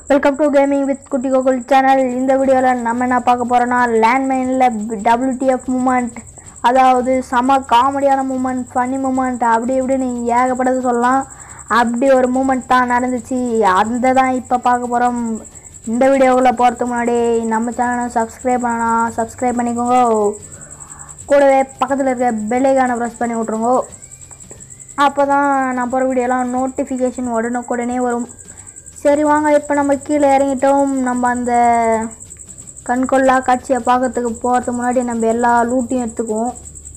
welcome to gaming with குட்டி Gokul channel இந்த வீடியோவில் நம்ம என்ன பார்க்க போகிறோன்னா லேண்ட்மைனில் டபிள்யூடிஎஃப் மூமெண்ட் அதாவது செம காமெடியான மூமெண்ட் ஃபன்னி மூமெண்ட் அப்படி இப்படின்னு ஏகப்பட்டது சொல்லலாம் அப்படி ஒரு மூமெண்ட் தான் நடந்துச்சு அந்த தான் இப்போ பார்க்க போகிறோம் இந்த வீடியோக்குள்ளே போகிறதுக்கு முன்னாடி நம்ம சேனலை சப்ஸ்கிரைப் பண்ணலாம் சப்ஸ்கிரைப் பண்ணிக்கோங்க கூடவே பக்கத்தில் இருக்க பெல்லைக்கான ப்ரெஸ் பண்ணி விட்ருங்க அப்போ தான் நான் போகிற வீடியோலாம் நோட்டிஃபிகேஷன் உடனுக்குடனே வரும் சரி வாங்க இப்போ நம்ம கீழே இறங்கிட்டோம் நம்ம அந்த கண்கொள்ளா காட்சியை பார்க்கறதுக்கு போகிறதுக்கு முன்னாடி நம்ம எல்லா லூட்டையும் எடுத்துக்குவோம்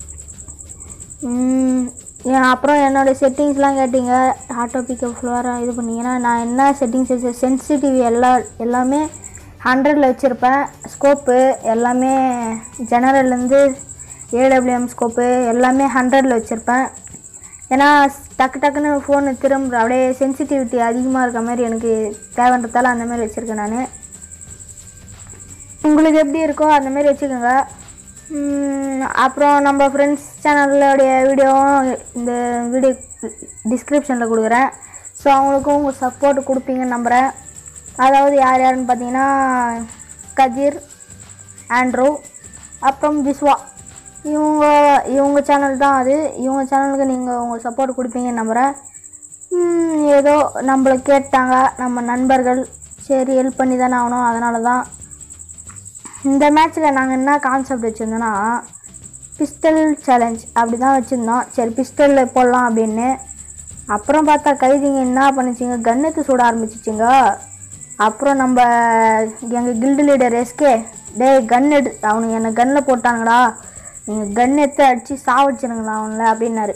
உம், ஏன் அப்புறம் என்னோடய செட்டிங்ஸ்லாம் கேட்டிங்க ஆட்டோ பிக்கப் ஃப்ளோராக இது பண்ணீங்கன்னா நான் என்ன செட்டிங்ஸ் வச்சு சென்சிட்டிவ் எல்லா எல்லாமே ஹண்ட்ரடில் வச்சுருப்பேன் ஸ்கோப்பு எல்லாமே ஜெனரல்லேருந்து ஏடபிள்யூஎம் ஸ்கோப்பு எல்லாமே ஹண்ட்ரடில் வச்சுருப்பேன் ஏன்னா டக்கு டக்குன்னு ஃபோனு திரும்ப அப்படியே சென்சிட்டிவிட்டி அதிகமாக இருக்க மாதிரி எனக்கு தேவைன்றதால அந்த மாதிரி வச்சுருக்கேன் நான் உங்களுக்கு எப்படி இருக்கோ அந்த மாதிரி வச்சுக்கோங்க உம், அப்புறம் நம்ம ஃப்ரெண்ட்ஸ் சேனலோடைய வீடியோவும் இந்த வீடியோ டிஸ்கிரிப்ஷனில் கொடுக்குறேன் ஸோ அவங்களுக்கும் உங்கள் சப்போர்ட் கொடுப்பீங்கன்னு நம்புகிறேன் அதாவது யார் யாருன்னு பார்த்தீங்கன்னா கதிர் ஆண்ட்ரூ அப்புறம் விஸ்வா இவங்க இவங்க சேனல் தான் அது இவங்க சேனலுக்கு நீங்கள் உங்கள் சப்போர்ட் கொடுப்பீங்கன்னு நம்புகிறேன் உம், ஏதோ நம்மளை கேட்டாங்க நம்ம நண்பர்கள் சரி ஹெல்ப் பண்ணி தானே ஆகணும் அதனால தான் இந்த மேட்ச்சில் நாங்கள் என்ன கான்செப்ட் வச்சுருந்தோன்னா பிஸ்டல் சேலஞ்ச் அப்படி தான் வச்சுருந்தோம் சரி பிஸ்டலில் போடலாம் அப்படின்னு அப்புறம் பார்த்தா கைதிங்க என்ன பண்ணிச்சிங்க கன்னத்து சுட ஆரம்பிச்சிச்சிங்க அப்புறம் நம்ம எங்கள் கில்டு லீடர் எஸ்கே டேய் கன் எடு அவனுங்க என்னை கன்னில் போட்டானுங்கடா நீங்கள் கன் எடுத்து அடித்து சாவடிச்சிருங்களா அவங்கள அப்படின்னாரு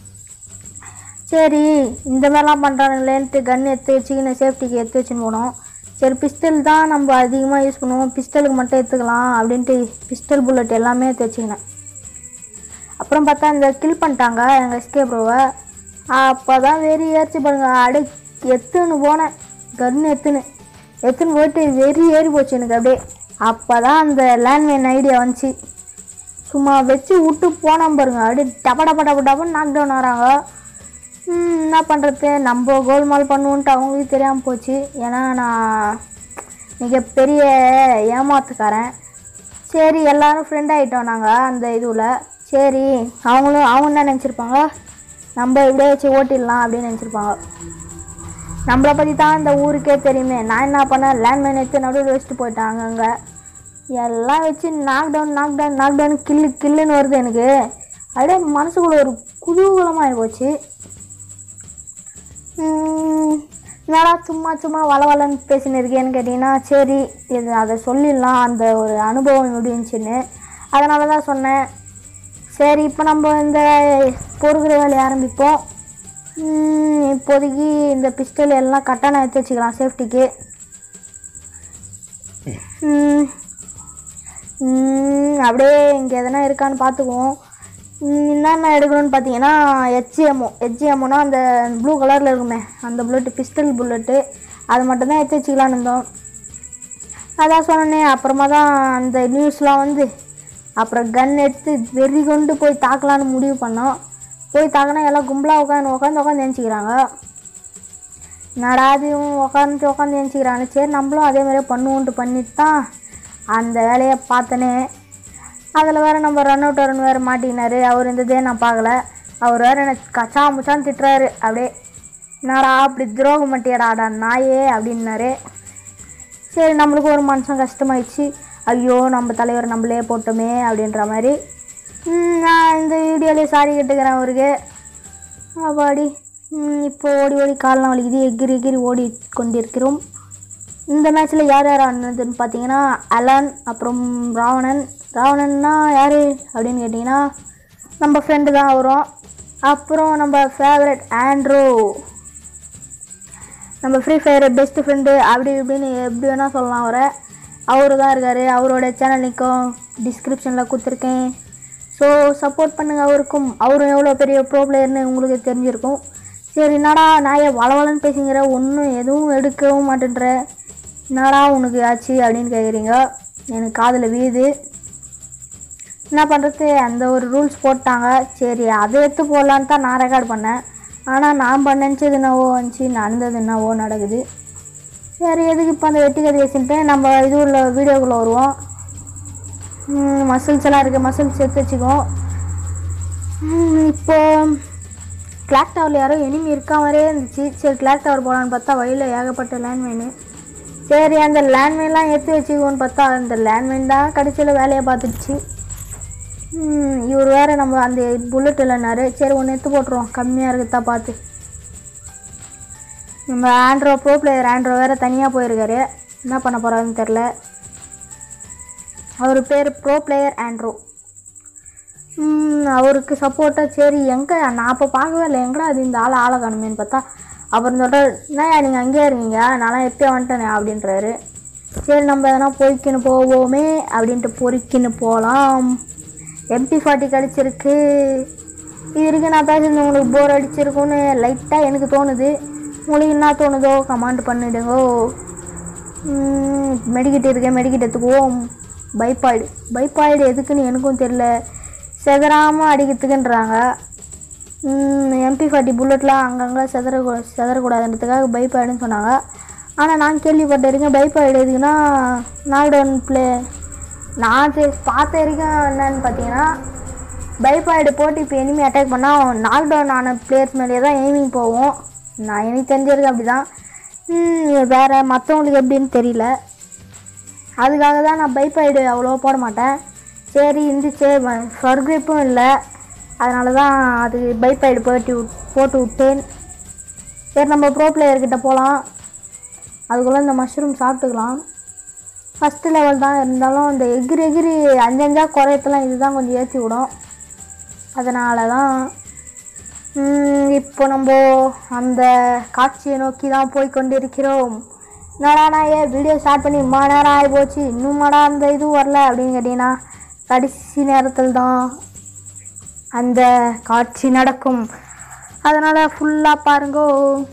சரி இந்த மாதிரிலாம் பண்ணுறானுங்களேன்ட்டு கன் எடுத்து வச்சுக்கின்னு சேஃப்டிக்கு எடுத்து வச்சுன்னு போனோம் சரி பிஸ்டல் தான் நம்ம அதிகமாக யூஸ் பண்ணுவோம் பிஸ்டலுக்கு மட்டும் எடுத்துக்கலாம் அப்படின்ட்டு பிஸ்டல் புல்லட் எல்லாமே எடுத்து வச்சுக்கினேன் அப்புறம் பார்த்தா இந்த கில் பண்ணிட்டாங்க எங்கள் எஸ்கே ப்ரோவை அப்போ தான் வெறி ஏறிச்சு பாருங்க அடே எத்துன்னு போனேன் கன் எத்துன்னு எத்துன்னு போயிட்டு வெறி ஏறி போச்சு எனக்கு அப்படியே அப்போ தான் அந்த லேண்ட்மைன் ஐடியா வந்துச்சு சும்மா வச்சு விட்டு போனோம் பாருங்க அப்படியே டப டப டப டபன்னு நாக் டவுன் ஆகிறாங்க ம், என்ன பண்ணுறது நம்ம கோல்மால் பண்ணுவோன்ட்டு அவங்களுக்கு தெரியாமல் போச்சு ஏன்னா நான் மிகப்பெரிய ஏமாத்துக்காரன் சரி எல்லாரும் ஃப்ரெண்ட் ஆகிட்டோம் நாங்கள் அந்த இதுவில் சரி அவங்களும் அவங்க என்ன நினச்சிருப்பாங்க நம்ம இப்படியே வச்சு ஓட்டிடலாம் அப்படின்னு நினச்சிருப்பாங்க நம்மளை பற்றி தான் இந்த ஊருக்கே தெரியுமே நான் என்ன பண்ணேன் லேண்ட்மைன் எடுத்து நடுவில் வச்சுட்டு போயிட்டேன் அங்கங்கே எல்லாம் வச்சு knock down knock down knock down கில்லு கில்லுன்னு வருது எனக்கு அப்படியே மனசுக்குள்ள ஒரு குதூகலமாகி போச்சு உம், என்னடா சும்மா சும்மா வள வளன்னு பேசின்னு இருக்கேன்னு கேட்டிங்கன்னா சரி இது அதை சொல்லிடலாம் அந்த ஒரு அனுபவம் எப்படி இருந்துச்சுன்னு அதனால தான் சொன்னேன் சரி இப்போ நம்ம இந்த பொறுக்கிற வேலையை ஆரம்பிப்போம் உம், இப்போதைக்கு இந்த பிஸ்டல் எல்லாம் கட்டான எடுத்து வச்சுக்கலாம் சேஃப்டிக்கு உம், உம், அப்படியே இங்கே எதனா இருக்கான்னு பார்த்துக்குவோம் உம், என்னென்ன எடுக்கணும்னு பார்த்தீங்கன்னா ஹெச்எம்ஓ ஹெச்எம்ஓனா அந்த ப்ளூ கலரில் இருக்குமே அந்த புல்லட்டு பிஸ்டல் புல்லட்டு அது மட்டும்தான் எடுத்து வச்சுக்கலான்னு இருந்தோம் அதான் சொன்னேனே அப்புறமா தான் அந்த நியூஸ்லாம் வந்து அப்புறம் கன் எடுத்து வெறி கொண்டு போய் தாக்கலான்னு முடிவு பண்ணோம் போய் தாக்கினா எல்லாம் கும்பலாக உட்காந்து உட்காந்து உட்காந்து நினச்சிக்கிறாங்க நடாதையும் உட்காந்து உட்காந்து நினச்சிக்கிறாங்க சரி நம்மளும் அதே மாதிரியே பண்ணுவோன்ட்டு பண்ணிட்டு தான் அந்த வேலையை பார்த்தனே அதில் வேறு நம்ம ரன் அவுட் ரன் வேறு மாட்டிக்கினாரு அவர் இருந்ததே நான் பார்க்கல அவர் வேறு எனக்கு கச்சா முச்சான்னு திட்டுறாரு அப்படியே என்னடா அப்படி துரோகம் மட்டியடாடா நாயே அப்படின்னாரு சரி நம்மளுக்கு ஒரு மனுஷன் கஷ்டமாயிடுச்சு ஐயோ நம்ம தலைவர் நம்மளே போட்டோமே அப்படின்ற மாதிரி ம், நான் இந்த வீடியோலேயே சாரி கேட்டுக்கிறேன் அவருக்கு அப்பாடி ம், இப்போ ஓடி ஓடி கால்லாம் வலிக்குது எகிரி எகிரி ஓடி கொண்டிருக்கிறோம் இந்த மேட்ச்சில் யார் யார் ஆடினதுன்னு பார்த்தீங்கன்னா அலன் அப்புறம் ராவணன் ராவணன்னா யார் அப்படின்னு கேட்டிங்கன்னா நம்ம ஃப்ரெண்டு தான் வரும் அப்புறம் நம்ம ஃபேவரட் ஆண்ட்ரூ நம்ம ஃப்ரீ ஃபயர் பெஸ்ட் ஃப்ரெண்டு அப்படி இப்படின்னு எப்படி வேணால் சொல்லலாம் அவரை அவரு தான் இருக்கார் அவரோட சேனல் நிற்கும் டிஸ்கிரிப்ஷனில் கொடுத்துருக்கேன் ஸோ சப்போர்ட் பண்ணுங்கள் அவருக்கும் அவரும் எவ்வளோ பெரிய ப்ரோ பிளேயர்னு உங்களுக்கு தெரிஞ்சிருக்கும் சரி என்னடா நான் ஏன் வளவலன்னு பேசிங்கிற ஒன்றும் எதுவும் எடுக்கவும் மாட்டேன்ற என்னடா உனக்கு ஆச்சு அப்படின்னு கேட்குறீங்க எனக்கு காதில் வீது என்ன பண்ணுறது அந்த ஒரு ரூல்ஸ் போட்டாங்க சரி அதை எடுத்து போடலான்னு தான் நான் ரெக்கார்ட் பண்ணேன் ஆனால் நான் பண்ண நினச்சது என்னவோ வந்துச்சு நடந்தது என்னவோ நடக்குது சரி எதுக்கு இப்போ அந்த வெட்டி கதை வச்சுட்டு நம்ம இது உள்ள வீடியோக்குள்ளே வருவோம் மசில்ஸ் எல்லாம் இருக்குது மசில்ஸ் எடுத்து வச்சுக்குவோம் ம், இப்போ கிளாக் டவரில் யாரோ எனிமி இருக்கா மாதிரியே இருந்துச்சு சரி கிளாக் டவர் போகலான்னு பார்த்தா வழியில் ஏகப்பட்ட லேண்ட்மைனு சரி அந்த லேண்ட்மைன்லாம் எடுத்து வச்சுக்குவோன்னு பார்த்தா அந்த லேண்ட்மைன் தான் கடைசியில் வேலையை பார்த்துடுச்சு ம், இவர் வேற நம்ம அந்த புல்லட் இல்லைனாரு சரி ஒன்று எடுத்து போட்டுருவோம் கம்மியாக இருக்குதா பார்த்து நம்ம ஆண்ட்ரோ ப்ரோ பிளேயர் ஆண்ட்ரோ வேற தனியாக போயிருக்காரு என்ன பண்ண போகிறாருன்னு தெரில அவர் பேர் ப்ரோ பிளேயர் ஆண்ட்ரோ ம், அவருக்கு சப்போர்ட்டாக சரி எங்கே நான் அப்போ பார்க்கவே இல்லை எங்கடா அது இந்த ஆளை ஆளை காணுமேன்னு பார்த்தா அப்புறம் சொல்கிறார் என்னய்யா நீங்கள் அங்கேயே இருக்கீங்க நான்லாம் எப்பயோ வந்துட்டேனே அப்படின்றாரு சரி நம்ம எதனா பொறிக்கின்னு போவோமே அப்படின்ட்டு பொறிக்கின்னு போகலாம் எம்பி ஃபார்ட்டி கிடச்சிருக்கு இது வரைக்கும் நான் பேசுறது உங்களுக்கு போர் அடிச்சிருக்கும்னு லைட்டாக எனக்கு தோணுது உங்களுக்கு என்ன தோணுதோ கமாண்ட் பண்ணிடுங்கோ மெடிக்கிட் இருக்கேன் மெடிக்கிட் எடுத்துக்குவோம் பைப்பாய்டு பைப்பாய்டு எதுக்குன்னு எனக்கும் தெரில செதறாமல் அடிக்கிறதுக்குன்றாங்க எம்பி ஃபார்ட்டி புல்லட்லாம் அங்கங்கே செதற செதறக்கூடாதுன்றதுக்காக பைப்பாய்டுன்னு சொன்னாங்க ஆனால் நான் கேள்விப்பட்டிருக்கேன் பைப்பாய்டு எதுக்குன்னா நாக்டவுன் ப்ளே நான் தெ- பார்த்த வரைக்கும் என்னன்னு பார்த்தீங்கன்னா பைப்பாய்டு போட்டு இப்போ எனிமி அட்டாக் பண்ணால் நாக் டவுன் ஆன பிளேயர்ஸ் மேலேயே தான் எய்மிங் போவோம் நான் எனக்கு தெரிஞ்சிருக்கு அப்படி தான் வேறு மற்றவங்களுக்கு எப்படின்னு தெரியல அதுக்காக தான் நான் பைப்பாய்டு அவ்வளோ போட மாட்டேன் சரி இருந்துச்சு ஃபர்கிரிப்பும் இல்லை அதனால தான் அது பைப்பாய்டு போட்டு விட்- போட்டு விட்டேன் சரி நம்ம ப்ரோ பிளேயர்கிட்ட போகலாம் அதுக்குள்ளே இந்த மஷ்ரூம் சாப்பிட்டுக்கலாம் ஃபஸ்ட்டு லெவல் தான் இருந்தாலும் இந்த எகிரி எகிரி அஞ்சஞ்சா குறையத்தெல்லாம் இதுதான் கொஞ்சம் ஏற்றி விடும் அதனால தான் ம், இப்போ நம்ம அந்த காட்சியை நோக்கி தான் போய் கொண்டிருக்கிறோம் என்னடா நான் ஏன் வீடியோ ஸ்டார்ட் பண்ணி இம்மா நேரம் ஆகி போச்சு இன்னுமாடா அந்த இது வரல அப்படின்னு கேட்டிங்கன்னா கடைசி நேரத்தில் தான் அந்த காட்சி நடக்கும் அதனால் ஃபுல்லாக பாருங்கோ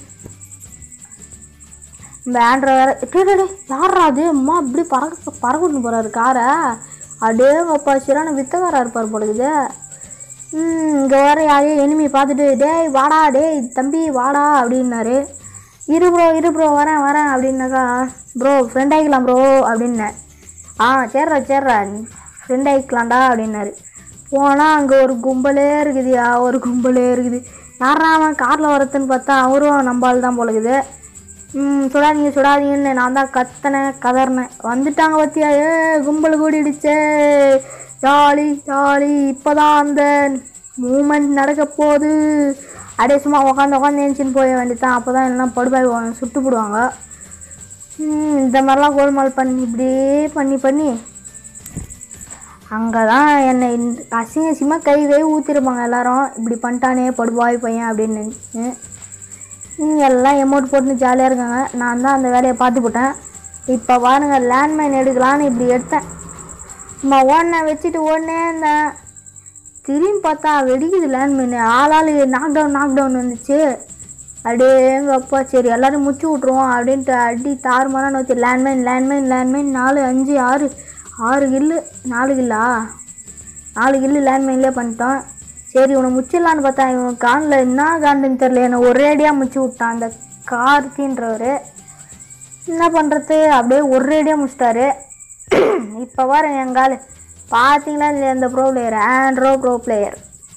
இந்த ஆண்ட்ரோ வேற டே டே, டே, யார்ரா அது அம்மா இப்படி பறக்க பறக்கணும் போகிறாரு காரை அடே அப்பா சிறான வித்தகாரா இருப்பார் போலக்குது ம் இங்கே வர யாரையும் எனிமி பார்த்துட்டு டேய் வாடா டேய் தம்பி வாடா அப்படின்னாரு இரு ப்ரோ இரு ப்ரோ வரேன் வரேன் அப்படின்னாக்கா ப்ரோ ஃப்ரெண்ட் ஆகிக்கலாம் ப்ரோ அப்படின்னேன் ஆ சேர்றா சேர்றா ஃப்ரெண்ட் ஆகிக்கலாம்டா அப்படின்னாரு போனால் அங்கே ஒரு கும்பலே இருக்குதுயா ஒரு கும்பலே இருக்குது யாரா அவன் காரில் வரத்துன்னு பார்த்தா அவரும் நம்பால் தான் போலக்குது ம் சுடாதீங்க சுடாதீங்கன்னு நான் தான் கத்தினேன் கதறினேன் வந்துட்டாங்க பத்தியா ஏ கும்பல் கூடிடுச்சே ஜாலி ஜாலி இப்போதான் அந்த மூமெண்ட் நடக்க போகுது அப்படியே சும்மா உட்காந்து உட்காந்து ஏஞ்சின்னு போய வேண்டியதான் அப்போ தான் எல்லாம் படுபாய் சுட்டு போடுவாங்க ம், இந்த மாதிரிலாம் கோல்மால் பண்ணி இப்படியே பண்ணி பண்ணி அங்கே தான் என்னை இந்த- அசிங்க அசிங்கமாக கை வே ஊற்றிருப்பாங்க எல்லாரும் இப்படி பண்ணிட்டானே படுபாய் பையன் அப்படின்னு நினைச்சு ம், எல்லாம் எமௌண்ட் போட்டுன்னு ஜாலியாக இருக்காங்க நான் தான் அந்த வேலையை பார்த்து போட்டேன் இப்போ பாருங்க லேண்ட்மைன் எடுக்கலான்னு இப்படி எடுத்தேன் சும்மா ஓடினேன் வச்சுட்டு ஓடினே இருந்தேன் திரும்பி பார்த்தா வெடிக்குது லேண்ட்மைன் ஆளாள் நாக் டவுன் நாக் டவுன் வந்துச்சு அப்படியே எங்கள் அப்பா சரி எல்லாரும் முச்சு விட்ருவோம் அப்படின்ட்டு அடி தாறுமாறான வச்சு லேண்ட்மைன் லேண்ட்மைன் லேண்ட்மைன் நாலு அஞ்சு ஆறு ஆறு கில்லு நாலு கில்லா நாலு கில்லு லேண்ட்மைன்லேயே பண்ணிட்டோம் சரி இவனை முச்சிடலான்னு பார்த்தா இவன் கானில் என்ன காண்டுன்னு தெரில என்னை ஒரேடியாக முச்சு விட்டான் அந்த கார்த்தின்றவர் என்ன பண்ணுறது அப்படியே ஒரேடியாக முடிச்சிட்டாரு இப்போ பாருங்க எங்கால் பார்த்தீங்களா இல்லையா இந்த bro player Andrew bro player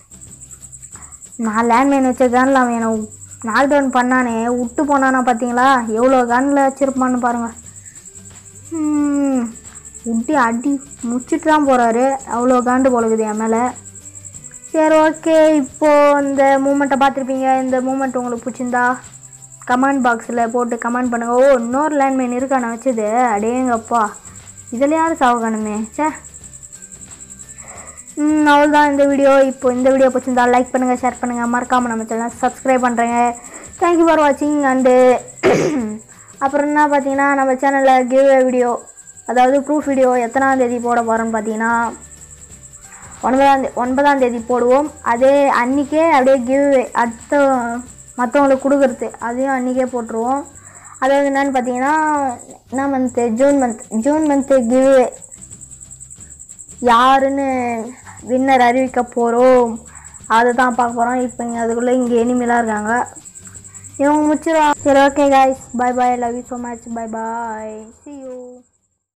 நான் லேண்ட்மைன் வச்ச கனில் அவன் என்னை நாக் டவுன் பண்ணானே விட்டு போனானா பார்த்தீங்களா எவ்வளோ கனில் வச்சுருப்பான்னு பாருங்கள் விட்டு அடி முடிச்சிட்டு தான் போகிறாரு அவ்வளோ காண்டு போலக்குது என் மேலே சரி ஓகே இப்போது இந்த மூமெண்ட்டை பார்த்துருப்பீங்க இந்த மூமெண்ட் உங்களுக்கு பிடிச்சிருந்தா கமெண்ட் பாக்ஸில் போட்டு கமெண்ட் பண்ணுங்கள் ஓ இன்னொரு லேண்ட்மைன் இருக்கா நான் வச்சது அடேங்கப்பா இதில் யார் சாவகானுமே சே ம் அவ்வளோதான் இந்த வீடியோ இப்போ இந்த வீடியோ பிடிச்சிருந்தா லைக் பண்ணுங்கள் ஷேர் பண்ணுங்கள் மறக்காமல் நம்ம சேனல் சப்ஸ்கிரைப் பண்ணுறேங்க தேங்க்யூ ஃபார் வாட்சிங் அண்டு அப்புறம் என்ன பார்த்தீங்கன்னா நம்ம சேனலில் கிவ் வீடியோ அதாவது ப்ரூஃப் வீடியோ எத்தனாம் தேதி போட போகிறோன்னு பார்த்தீங்கன்னா ஒன்பதாம் தே ஒன்பதாம் தேதி போடுவோம் அதே அன்றைக்கே அப்படியே கிவ் அடுத்த மற்றவங்களுக்கு கொடுக்குறது அதையும் அன்றைக்கே போட்டுருவோம் அதாவது என்னன்னு பார்த்தீங்கன்னா என்ன month June month June month give யாருன்னு வின்னர் அறிவிக்க போகிறோம் அதை தான் பார்க்க போகிறோம் இப்போ இங்கே அதுக்குள்ளே இங்கே எனிமிலாம் இருக்காங்க இவங்க முடிச்சிடும் சரி okay guys bye bye love you so much bye bye see you